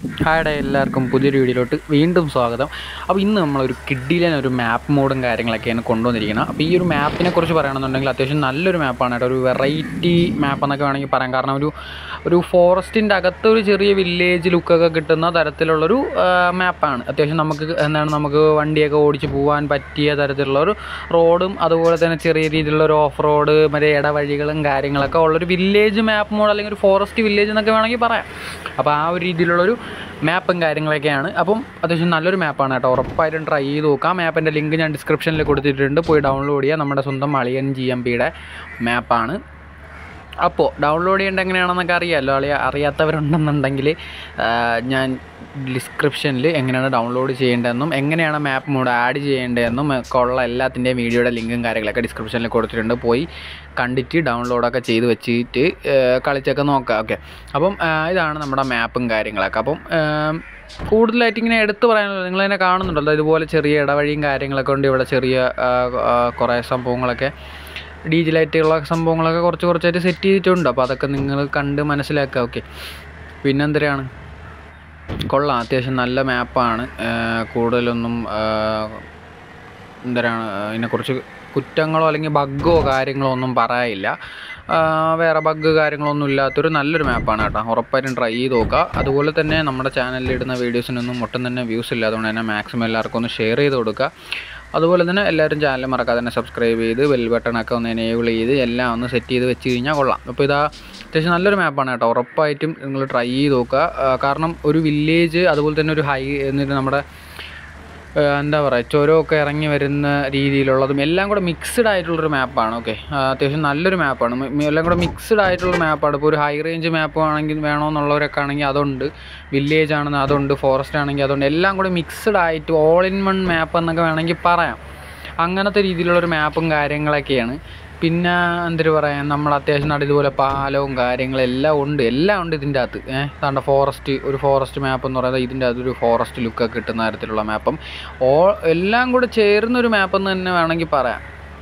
ഹായുടെ എല്ലാവർക്കും പുതിയൊരു വീഡിയോയിലോട്ട് വീണ്ടും സ്വാഗതം അപ്പോൾ ഇന്ന് നമ്മളൊരു കിഡിലൻ ഒരു മാപ്പ് മോഡും കാര്യങ്ങളൊക്കെയാണ് കൊണ്ടുവന്നിരിക്കുന്നത് അപ്പോൾ ഈ ഒരു മാപ്പിനെ കുറിച്ച് പറയുകയാണെന്നുണ്ടെങ്കിൽ അത്യാവശ്യം നല്ലൊരു മാപ്പാണ് കേട്ടോ ഒരു വെറൈറ്റി മാപ്പ് എന്നൊക്കെ വേണമെങ്കിൽ പറയാം കാരണം ഒരു ഒരു ഫോറസ്റ്റിൻ്റെ അകത്ത് ഒരു ചെറിയ വില്ലേജ് ലുക്കൊക്കെ കിട്ടുന്ന തരത്തിലുള്ളൊരു മാപ്പാണ് അത്യാവശ്യം നമുക്ക് എന്താണ് നമുക്ക് വണ്ടിയൊക്കെ ഓടിച്ച് പോകാൻ പറ്റിയ തരത്തിലുള്ള ഒരു റോഡും അതുപോലെ തന്നെ ചെറിയ രീതിയിലുള്ള ഒരു ഓഫ് റോഡ് മറ്റേ ഇടവഴികളും കാര്യങ്ങളൊക്കെ ഉള്ളൊരു വില്ലേജ് മാപ്പ് മോഡ് അല്ലെങ്കിൽ ഒരു ഫോറസ്റ്റ് വില്ലേജ് എന്നൊക്കെ വേണമെങ്കിൽ പറയാം അപ്പോൾ ആ ഒരു രീതിയിലുള്ളൊരു മാപ്പും കാര്യങ്ങളൊക്കെയാണ് അപ്പം അത്യാവശ്യം നല്ലൊരു മാപ്പാണ് കേട്ടോ ഉറപ്പായിട്ടും ട്രൈ ചെയ്ത് നോക്കാം മാപ്പിൻ്റെ ലിങ്ക് ഞാൻ ഡിസ്ക്രിപ്ഷനിൽ കൊടുത്തിട്ടുണ്ട് പോയി ഡൗൺലോഡ് ചെയ്യുക നമ്മുടെ സ്വന്തം അളിയൻ ജി എം പിയുടെ മാപ്പാണ് അപ്പോൾ ഡൗൺലോഡ് ചെയ്യേണ്ട എങ്ങനെയാണെന്നൊക്കെ അറിയാമല്ലോ അറിയ അറിയാത്തവരുണ്ടെന്നുണ്ടെങ്കിൽ ആ, ഞാൻ ഡിസ്ക്രിപ്ഷനിൽ എങ്ങനെയാണ് ഡൗൺലോഡ് ചെയ്യേണ്ടതെന്നും എങ്ങനെയാണ് മാപ്പ് മോഡ് ആഡ് ചെയ്യേണ്ടതെന്നും ഒക്കെ ഉള്ള എല്ലാത്തിൻ്റെയും വീഡിയോയുടെ ലിങ്കും കാര്യങ്ങളൊക്കെ ഡിസ്ക്രിപ്ഷനിൽ കൊടുത്തിട്ടുണ്ട് പോയി കണ്ടിട്ട് ഡൗൺലോഡൊക്കെ ചെയ്ത് വെച്ചിട്ട് ആ, കളിച്ചൊക്കെ നോക്കാം ഓക്കെ അപ്പം ആ, ഇതാണ് നമ്മുടെ മാപ്പും കാര്യങ്ങളൊക്കെ അപ്പം ആ, കൂടുതലായിട്ട് ഇങ്ങനെ എടുത്തു പറയാനുള്ളത് നിങ്ങൾ തന്നെ കാണുന്നുണ്ടല്ലോ ഇതുപോലെ ചെറിയ ഇടവഴിയും കാര്യങ്ങളൊക്കെ ഉണ്ട് ഇവിടെ ചെറിയ ആ, ആ, കുറേ സംഭവങ്ങളൊക്കെ ഡീജിലായിട്ടുള്ള സംഭവങ്ങളൊക്കെ കുറച്ച് കുറച്ചായിട്ട് സെറ്റ് ചെയ്തിട്ടുണ്ട് അപ്പോൾ അതൊക്കെ നിങ്ങൾ കണ്ട് മനസ്സിലാക്കുക ഓക്കെ പിന്നെന്തരാണ് കൊള്ളാം അത്യാവശ്യം നല്ല മാപ്പാണ് കൂടുതലൊന്നും ആ, എന്തരാണ് ഇതിനെക്കുറിച്ച് കുറ്റങ്ങളോ അല്ലെങ്കിൽ ബഗ്ഗോ കാര്യങ്ങളോ ഒന്നും പറയാനില്ല ആ, വേറെ ബഗ് കാര്യങ്ങളൊന്നും ഇല്ലാത്തൊരു നല്ലൊരു മാപ്പാണ് കേട്ടോ ഉറപ്പായിട്ടും ട്രൈ ചെയ്ത് നോക്കുക അതുപോലെ തന്നെ നമ്മുടെ ചാനലിൽ ഇടുന്ന വീഡിയോസിനൊന്നും ഒട്ടും തന്നെ വ്യൂസ് ഇല്ല അതുകൊണ്ട് തന്നെ മാക്സിമം എല്ലാവർക്കും ഒന്ന് ഷെയർ ചെയ്ത് കൊടുക്കുക അതുപോലെ തന്നെ എല്ലാവരും ചാനൽ മറക്കാതെ തന്നെ സബ്സ്ക്രൈബ് ചെയ്ത് ബെൽ ബട്ടണൊക്കെ ഒന്ന് എനേബിൾ ചെയ്ത് എല്ലാം ഒന്ന് സെറ്റ് ചെയ്ത് വെച്ച് കഴിഞ്ഞാൽ കൊള്ളാം അപ്പോൾ ഇതാ അത്യാവശ്യം നല്ലൊരു മാപ്പാണ് കേട്ടോ ഉറപ്പായിട്ടും നിങ്ങൾ ട്രൈ ചെയ്ത് നോക്കുക ആ, കാരണം ഒരു വില്ലേജ് അതുപോലെ തന്നെ ഒരു ഹൈ എന്നിട്ട് നമ്മുടെ ആ, എന്താ പറയുക ചുരമൊക്കെ ഇറങ്ങി വരുന്ന രീതിയിലുള്ളതും എല്ലാം കൂടെ മിക്സ്ഡ് ആയിട്ടുള്ളൊരു മാപ്പാണ് ഓക്കെ അത്യാവശ്യം നല്ലൊരു മാപ്പാണ് മി- എല്ലാം കൂടെ മിക്സ്ഡ് ആയിട്ടുള്ള മാപ്പാണ് ഇപ്പോൾ ഒരു ഹൈ റേഞ്ച് മാപ്പ് ആണെങ്കിൽ വേണമെന്നുള്ളവരൊക്കെ ആണെങ്കിൽ അതുണ്ട് വില്ലേജ് ആണെന്ന് അതുണ്ട് ഫോറസ്റ്റ് ആണെങ്കിൽ അതുണ്ട് എല്ലാം കൂടെ മിക്സ്ഡ് ആയിട്ട് ഓൾ ഇൻ വൺ മാപ്പ് എന്നൊക്കെ വേണമെങ്കിൽ പറയാം അങ്ങനത്തെ രീതിയിലുള്ളൊരു മാപ്പും കാര്യങ്ങളൊക്കെയാണ് പിന്നെ എന്തൊരു പറയാൻ നമ്മൾ അത്യാവശ്യം നട ഇതുപോലെ പാലവും കാര്യങ്ങളും എല്ലാം ഉണ്ട് എല്ലാം ഉണ്ട് ഇതിൻ്റെ അകത്ത് ഏഹ് താണ്ട ഫോറസ്റ്റ് ഒരു ഫോറസ്റ്റ് മാപ്പ് എന്ന് പറയുന്നത് ഇതിൻ്റെ അകത്ത് ഒരു ഫോറസ്റ്റ് ലുക്കൊക്കെ കിട്ടുന്ന തരത്തിലുള്ള മാപ്പും ഓ എല്ലാം കൂടെ ചേർന്നൊരു മാപ്പ് എന്ന് തന്നെ വേണമെങ്കിൽ പറയാം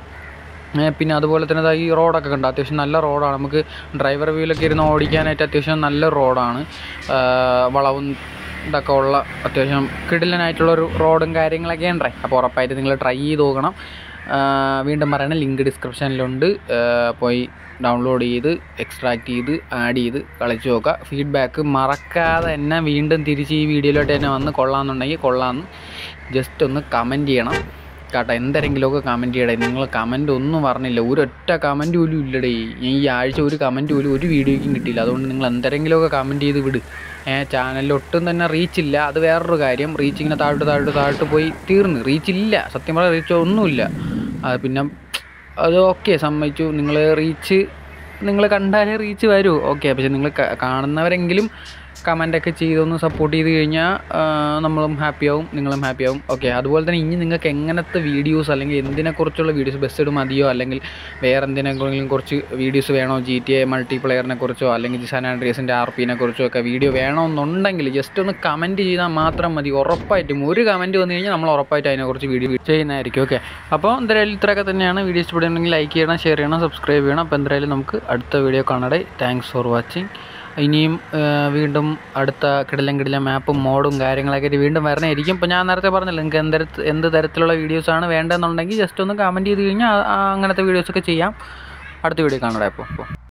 ഏ, പിന്നെ അതുപോലെ തന്നെ ദാ ഈ റോഡൊക്കെ കണ്ടോ അത്യാവശ്യം നല്ല റോഡാണ് നമുക്ക് ഡ്രൈവർ വീലൊക്കെ ഇരുന്ന് ഓടിക്കാനായിട്ട് അത്യാവശ്യം നല്ല റോഡാണ് ആ, വളവും ഇതൊക്കെ ഉള്ള അത്യാവശ്യം കിടിലനായിട്ടുള്ളൊരു റോഡും കാര്യങ്ങളൊക്കെ ഉണ്ടേ അപ്പോൾ ഉറപ്പായിട്ട് നിങ്ങൾ ട്രൈ ചെയ്ത് നോക്കണം ആ, വീണ്ടും പറയണം ലിങ്ക് ഡിസ്ക്രിപ്ഷനിലുണ്ട് ആ, പോയി ഡൗൺലോഡ് ചെയ്ത് എക്സ്ട്രാക്ട് ചെയ്ത് ആഡ് ചെയ്ത് കളിച്ച് നോക്കുക ഫീഡ്ബാക്ക് മറക്കാതെ തന്നെ വീണ്ടും തിരിച്ച് ഈ വീഡിയോയിലോട്ട് തന്നെ വന്ന് കൊള്ളാമെന്നുണ്ടെങ്കിൽ കൊള്ളാമെന്ന് ജസ്റ്റ് ഒന്ന് കമൻറ്റ് ചെയ്യണം കേട്ടോ എന്തെങ്കിലുമൊക്കെ കമൻറ്റ് ചെയ്യടേ നിങ്ങൾ കമൻറ്റ് ഒന്നും പറഞ്ഞില്ല ഒരൊറ്റ കമൻറ്റ് പോലും ഇല്ലടേ ഈ ആഴ്ച ഒരു കമൻറ്റ് പോലും ഒരു വീഡിയോയ്ക്കും കിട്ടിയില്ല അതുകൊണ്ട് നിങ്ങൾ എന്തെങ്കിലുമൊക്കെ കമൻറ്റ് ചെയ്ത് വിട് ഏഹ് ചാനലിൽ ഒട്ടും തന്നെ റീച്ച് ഇല്ല അത് വേറൊരു കാര്യം റീച്ച് ഇങ്ങനെ താഴോട്ട് താഴോട്ട് താഴോട്ട് പോയി തീർന്ന് റീച്ച് ഇല്ല സത്യം പറഞ്ഞാൽ റീച്ച് ഒന്നുമില്ല അത് പിന്നെ അത് ഓക്കെ സമ്മതിച്ചു നിങ്ങൾ റീച്ച് നിങ്ങൾ കണ്ടാലേ റീച്ച് വരൂ ഓക്കെ പക്ഷെ നിങ്ങൾ കാണുന്നവരെങ്കിലും കമൻ്റൊക്കെ ചെയ്തൊന്ന് സപ്പോർട്ട് ചെയ്ത് കഴിഞ്ഞാൽ നമ്മളും ഹാപ്പിയാവും നിങ്ങളും ഹാപ്പിയാവും ഓക്കെ അതുപോലെ തന്നെ ഇനി നിങ്ങൾക്ക് എങ്ങനത്തെ വീഡിയോസ് അല്ലെങ്കിൽ എന്തിനെക്കുറിച്ചുള്ള വീഡിയോസ് ബെസ്റ്റ് മതിയോ അല്ലെങ്കിൽ വേറെ എന്തിനെങ്കിലും കുറച്ച് വീഡിയോസ് വേണോ ജി ടി എ മൾട്ടി പ്ലെയറിനെ കുറിച്ചോ അല്ലെങ്കിൽ സാൻ ആൻഡ്രിയസിൻ്റെ ആർ പിനെ കുറിച്ചോ ഒക്കെ വീഡിയോ വേണമെന്നുണ്ടെങ്കിൽ ജസ്റ്റ് ഒന്ന് കമൻറ്റ് ചെയ്താൽ മാത്രം മതി ഉറപ്പായിട്ടും ഒരു കമൻറ്റ് വന്നു കഴിഞ്ഞാൽ നമ്മൾ ഉറപ്പായിട്ടും അതിനെക്കുറിച്ച് വീഡിയോ ചെയ്യുന്നതായിരിക്കും ഓക്കെ അപ്പോൾ എന്തായാലും ഇത്രയൊക്കെ തന്നെയാണ് വീഡിയോ ഇഷ്ടപ്പെടുന്നുണ്ടെങ്കിൽ ലൈക്ക് ചെയ്യണം ഷെയർ ചെയ്യണം സബ്സ്ക്രൈബ് ചെയ്യണം അപ്പോൾ എന്തായാലും നമുക്ക് അടുത്ത വീഡിയോ കാണാതെ താങ്ക്സ് ഫോർ വാച്ചിങ് ഇനിയും ആ, വീണ്ടും അടുത്ത കിടിലം കിടിലം മാപ്പും മോഡും കാര്യങ്ങളൊക്കെ ആയിട്ട് വീണ്ടും വരണമായിരിക്കും ഇപ്പോൾ ഞാൻ നേരത്തെ പറഞ്ഞല്ലോ നിങ്ങൾക്ക് എന്ത് തരത്തി- എന്ത് തരത്തിലുള്ള വീഡിയോസാണ് വേണ്ടതെന്നുണ്ടെങ്കിൽ ജസ്റ്റ് ഒന്ന് കമൻറ്റ് ചെയ്ത് കഴിഞ്ഞാൽ ആ- ആ അങ്ങനത്തെ വീഡിയോസൊക്കെ ചെയ്യാം അടുത്ത വീഡിയോ കാണാം അപ്പോൾ അപ്പോൾ